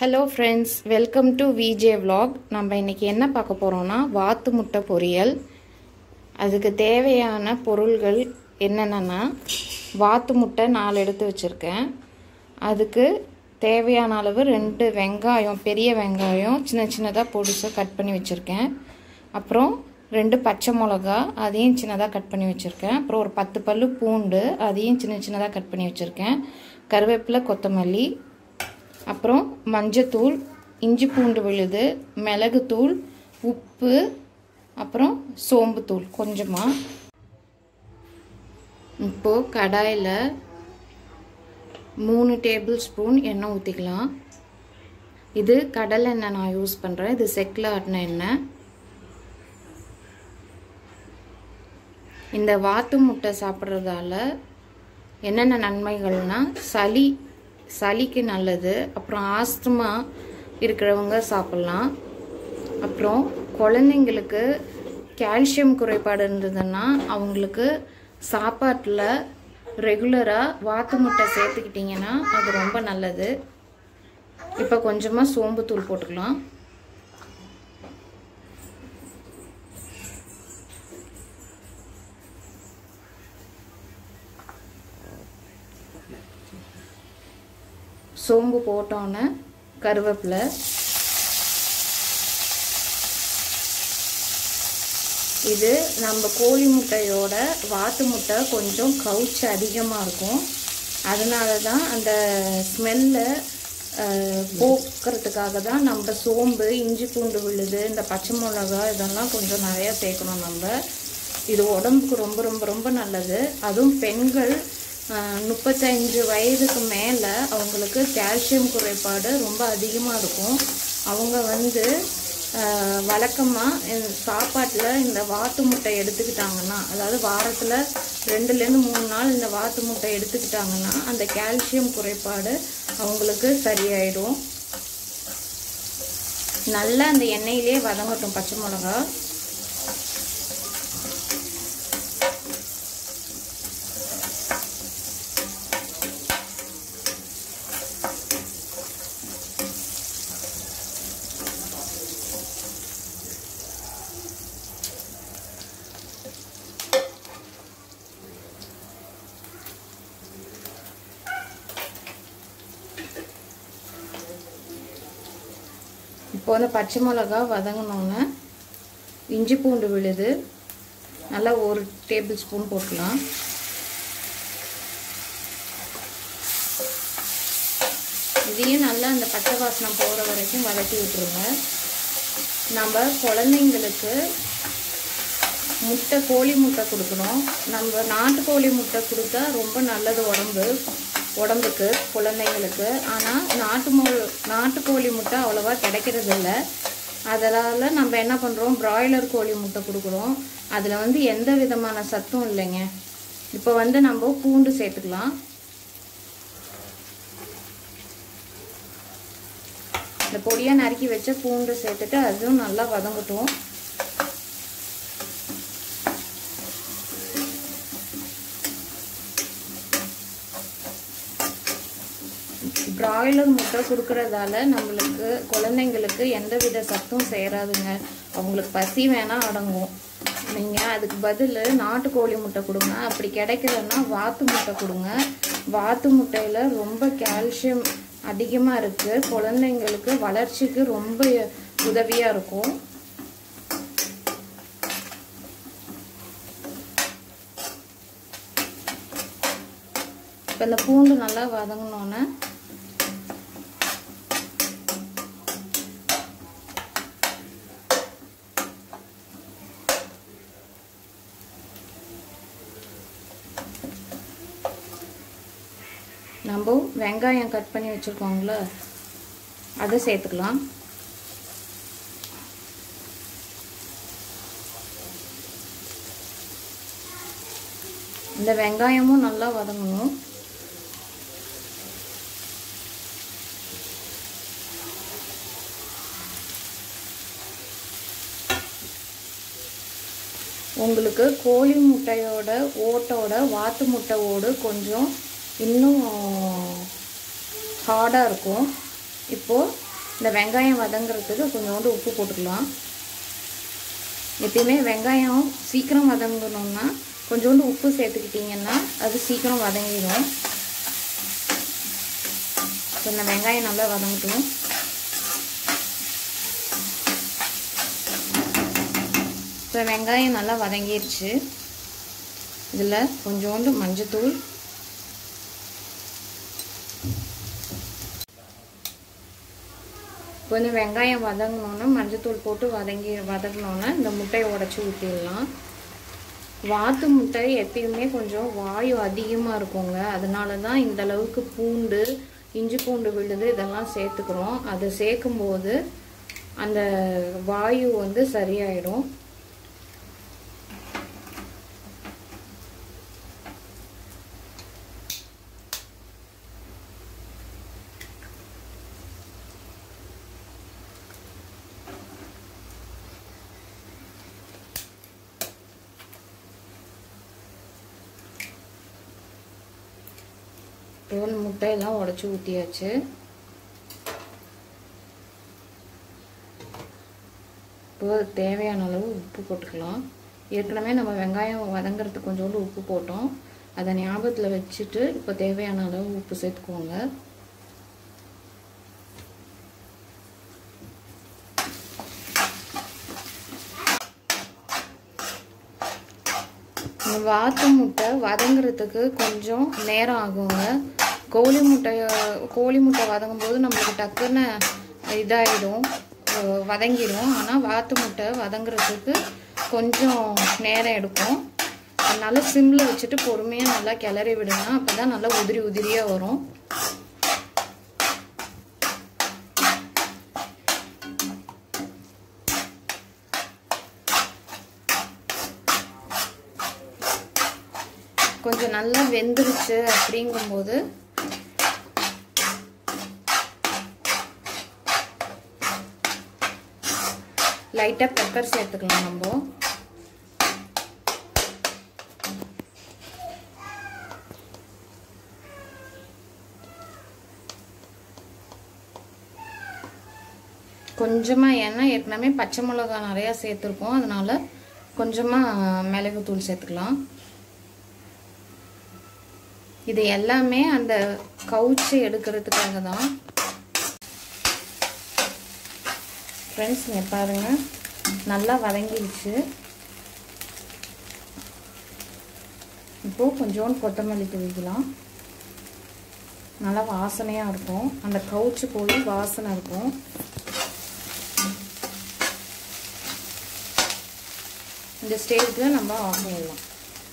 hello friends welcome to VJ vlog நம்ம இன்றைக்கி என்ன பார்க்க போகிறோம்னா வாத்து முட்டை பொரியல் அதுக்கு தேவையான பொருள்கள் என்னென்னா வாத்து முட்டை நாலு எடுத்து வச்சுருக்கேன் அதுக்கு தேவையான அளவு ரெண்டு வெங்காயம் பெரிய வெங்காயம் சின்ன சின்னதாக பொடிசாக கட் பண்ணி வச்சுருக்கேன் அப்புறம் ரெண்டு பச்சை மிளகா அதையும் சின்னதாக கட் பண்ணி வச்சுருக்கேன் அப்புறம் ஒரு பத்து பல்லு பூண்டு அதையும் சின்ன சின்னதாக கட் பண்ணி வச்சுருக்கேன் கருவேப்பிலை கொத்தமல்லி அப்புறம் மஞ்சத்தூள் இஞ்சி பூண்டு விழுது மிளகுத்தூள் உப்பு அப்புறம் சோம்புத்தூள் கொஞ்சமாக இப்போது கடாயில் மூணு டேபிள் ஸ்பூன் எண்ணெய் ஊற்றிக்கலாம் இது கடலை எண்ணெய் நான் யூஸ் பண்ணுறேன் இது செக்கில் ஆட்டின எண்ணெய் இந்த வாத்து முட்டை சாப்பிட்றதால என்னென்ன நன்மைகள்னால் சளி சளிக்கு நல்லது அப்புறம் ஆஸ்துமா இருக்கிறவங்க சாப்பிட்லாம் அப்புறம் குழந்தைங்களுக்கு கால்சியம் குறைபாடு இருந்ததுன்னா அவங்களுக்கு சாப்பாட்டில் ரெகுலராக வாத்து முட்டை சேர்த்துக்கிட்டிங்கன்னா அது ரொம்ப நல்லது இப்போ கொஞ்சமாக சோம்புத்தூள் போட்டுக்கலாம் சோம்பு போட்டோன்னே கருவேப்பிலை இது நம்ம கோழி முட்டையோட வாத்து முட்டை கொஞ்சம் கவுச்சு அதிகமாக இருக்கும் அதனால தான் அந்த ஸ்மெல்லை போக்குறதுக்காக தான் நம்ம சோம்பு இஞ்சி பூண்டு விழுது இந்த பச்சை மிளகா இதெல்லாம் கொஞ்சம் நிறையா சேர்க்கணும் நம்ம இது உடம்புக்கு ரொம்ப ரொம்ப ரொம்ப நல்லது அதுவும் பெண்கள் முப்பத்தஞ்சு வயதுக்கு மேலே அவங்களுக்கு கால்சியம் குறைபாடு ரொம்ப அதிகமாக இருக்கும் அவங்க வந்து வழக்கமாக சாப்பாட்டில் இந்த வாத்து முட்டை எடுத்துக்கிட்டாங்கன்னா அதாவது வாரத்தில் ரெண்டுலேருந்து மூணு நாள் இந்த வாத்து முட்டை எடுத்துக்கிட்டாங்கன்னா அந்த கால்சியம் குறைபாடு அவங்களுக்கு சரியாயிடும் நல்லா அந்த எண்ணெயிலே வதங்கட்டும் பச்சை மிளகா இப்போ வந்து பச்சை மிளகா வதங்கினோன்னே இஞ்சி பூண்டு விழுது நல்லா ஒரு டேபிள் ஸ்பூன் போட்டுக்கலாம் இதையும் நல்லா அந்த பச்சை வாசனை போகிற வரைக்கும் வதக்கி விட்டுருங்க நம்ம குழந்தைங்களுக்கு முட்டை கோழி முட்டை கொடுக்குறோம் நம்ம நாட்டுக்கோழி முட்டை கொடுத்தா ரொம்ப நல்லது உடம்பு உடம்புக்கு குழந்தைங்களுக்கு ஆனால் நாட்டு மோ நாட்டுக்கோழி முட்டை அவ்வளோவா கிடைக்கிறது இல்லை அதனால் நம்ம என்ன பண்ணுறோம் பிராய்லர் கோழி முட்டை கொடுக்குறோம் அதில் வந்து எந்த விதமான சத்தும் இல்லைங்க இப்போ வந்து நம்ம பூண்டு சேர்த்துக்கலாம் இந்த பொடியாக நறுக்கி வச்ச பூண்டு சேர்த்துட்டு அதுவும் நல்லா வதங்கட்டும் பிராய்லர் முட்டை கொடுக்கறதால நம்மளுக்கு குழந்தைங்களுக்கு எந்த வித சத்தும் சேராதுங்க அவங்களுக்கு பசி வேணால் அடங்கும் நீங்கள் அதுக்கு பதில் நாட்டுக்கோழி முட்டை கொடுங்க அப்படி கிடைக்கலன்னா வாத்து முட்டை கொடுங்க வாத்து முட்டையில் ரொம்ப கால்சியம் அதிகமாக இருக்குது குழந்தைங்களுக்கு வளர்ச்சிக்கு ரொம்ப உதவியாக இருக்கும் இப்போ இந்த பூண்டு நல்லா வதங்கினோன்னே நம்ம வெங்காயம் கட் பண்ணி வச்சுருக்கோங்கள அதை சேர்த்துக்கலாம் இந்த வெங்காயமும் நல்லா வதங்கணும் உங்களுக்கு கோழி முட்டையோட ஓட்டோட வாத்து முட்டை ஓடு கொஞ்சம் இன்னும் ஹார்டாக இருக்கும் இப்போது இந்த வெங்காயம் வதங்குறதுக்கு கொஞ்சோண்டு உப்பு போட்டுக்கலாம் எப்பயுமே வெங்காயம் சீக்கிரம் வதங்கணும்னா கொஞ்சோண்டு உப்பு சேர்த்துக்கிட்டிங்கன்னா அது சீக்கிரம் வதங்கிடும் ஸோ இந்த வெங்காயம் நல்லா வதங்கட்டும் இப்போ வெங்காயம் நல்லா வதங்கிருச்சு இதில் கொஞ்சோண்டு மஞ்சத்தூள் கொஞ்சம் வெங்காயம் வதங்கினோன்னா மஞ்சத்தூள் போட்டு வதங்கி வதங்கினோன்னா இந்த முட்டையை உடச்சி ஊற்றிடலாம் வாத்து முட்டை எப்பயுமே கொஞ்சம் வாயு அதிகமாக இருக்குங்க அதனால தான் இந்த அளவுக்கு பூண்டு இஞ்சி பூண்டு விழுது இதெல்லாம் சேர்த்துக்கிறோம் அதை சேர்க்கும்போது அந்த வாயு வந்து சரியாயிடும் இப்போ முட்டையெல்லாம் உடச்சி ஊற்றியாச்சு இப்போ தேவையான அளவு உப்பு போட்டுக்கலாம் ஏற்கனவே நம்ம வெங்காயம் வதங்குறதுக்கு கொஞ்சோண்டு உப்பு போட்டோம் அதை ஞாபகத்தில் வச்சுட்டு இப்போ தேவையான அளவு உப்பு சேர்த்துக்கோங்க வாத்து முட்டை வதங்குறதுக்கு கொஞ்சம் நேரம் ஆகுங்க கோழி முட்டையை கோழி முட்டை வதங்கும் போது நம்மளுக்கு டக்குன்னு இதாகிடும் வதங்கிடும் ஆனால் வாத்து முட்டை வதங்குறதுக்கு கொஞ்சம் நேரம் எடுக்கும் அதனால சிம்மில் வச்சுட்டு பொறுமையாக நல்லா கிளறி விடுங்க அப்போ தான் நல்லா உதிரி உதிரியாக வரும் கொஞ்சம் நல்லா வெந்துருச்சு அப்படிங்கும்போது லைட்டாக பெப்பர் சேர்த்துக்கலாம் நம்ம கொஞ்சமாக ஏன்னா ஏற்கனவே பச்சை மிளகா நிறையா சேர்த்துருக்கோம் அதனால கொஞ்சமாக மிளகுத்தூள் சேர்த்துக்கலாம் இது எல்லாமே அந்த கவுச்சு எடுக்கிறதுக்காக தான் ஃப்ரெண்ட்ஸ் இங்கே பாருங்கள் நல்லா வதங்கிடுச்சு இப்போது கொஞ்சோண்டு கொத்தமல்லி தூவிக்கலாம் நல்லா வாசனையாக இருக்கும் அந்த கவுச்சு போய் வாசனை இருக்கும் இந்த ஸ்டேஜில் நம்ம ஆஃப் பண்ணிடலாம்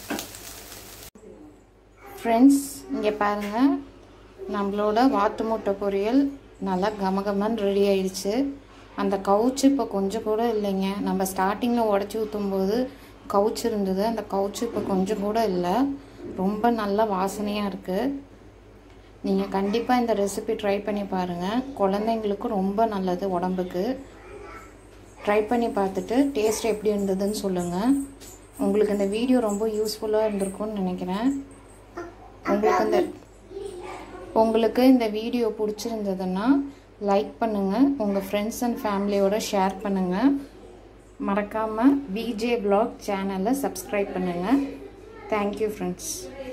ஃப்ரெண்ட்ஸ் இங்கே பாருங்கள் நம்மளோட வாத்து முட்டை பொரியல் நல்லா கமகமன் ரெடி ஆயிடுச்சு அந்த கவுச்சு இப்போ கொஞ்சம் கூட இல்லைங்க நம்ம ஸ்டார்டிங்கில் உடச்சி ஊற்றும் போது கவுச்சு இருந்தது அந்த கவுச்சு இப்போ கொஞ்சம் கூட இல்லை ரொம்ப நல்ல வாசனையாக இருக்குது நீங்கள் கண்டிப்பாக இந்த ரெசிபி ட்ரை பண்ணி பாருங்கள் குழந்தைங்களுக்கு ரொம்ப நல்லது உடம்புக்கு ட்ரை பண்ணி பார்த்துட்டு டேஸ்ட் எப்படி இருந்ததுன்னு சொல்லுங்கள் உங்களுக்கு இந்த வீடியோ ரொம்ப யூஸ்ஃபுல்லாக இருந்திருக்கும்னு நினைக்கிறேன் உங்களுக்கு இந்த உங்களுக்கு இந்த வீடியோ பிடிச்சிருந்ததுன்னா லைக் பண்ணுங்கள் உங்கள் ஃப்ரெண்ட்ஸ் அண்ட் ஃபேமிலியோட ஷேர் பண்ணுங்கள் மறக்காமல் விஜே பிளாக் சேனலை சப்ஸ்கிரைப் பண்ணுங்கள் தேங்க்யூ ஃப்ரெண்ட்ஸ்